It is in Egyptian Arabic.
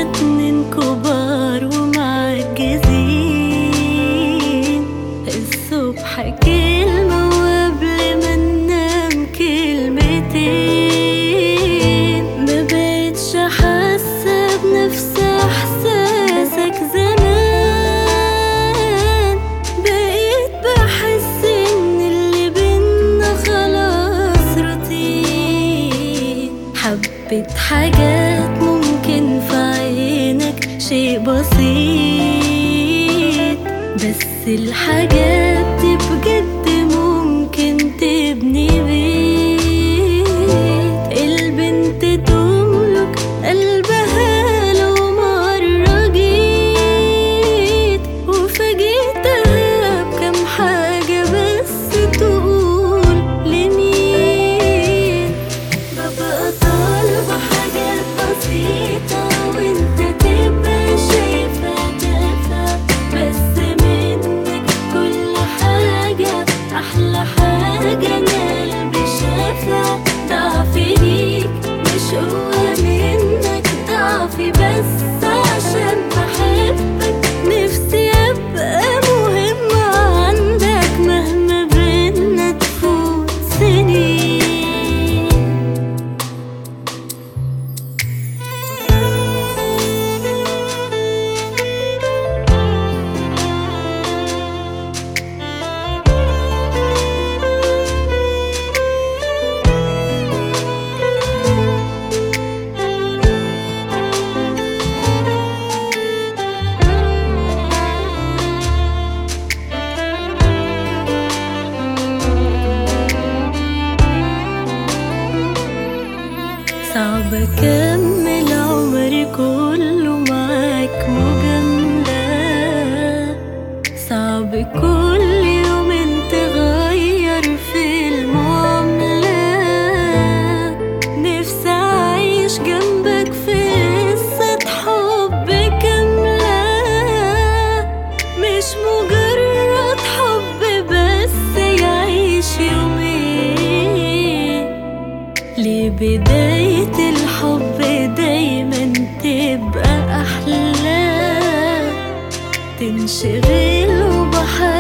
اتنين كبار ومعجزين الصبح كلمة وقبل ما ننام كلمتين ما بقتش حاسة بنفس احساسك زمان بقيت بحس ان اللي بينا خلاص روتين حبة حاجات ممكن في عينك شيء بسيط بس الحاجات دي بجد ممكن تبني بيت البنت تملك قلبها لو مرة جيت وفاجئتها بكم حاجة بس تقول لمين ببقى طالبة حاجات بسيطة وانت تبقى شايفها تافهة بس منك كل حاجة أحلى حاجة أنا قلبي شافها ضعفي ليك مش قوة منك ضعفي بس عشان بحبك نفسي أبقى مهمة عندك مهما بينا تفوت سنين صعب اكمل عمري كله معاك مجاملة صعب كل يوم تغير في المعاملة نفسي اعيش جنبك في قصة حب كاملة مش مجرد حب بس يعيش يومين لبداية الحب دايما تبقى أحلى تنشغل وبحاجة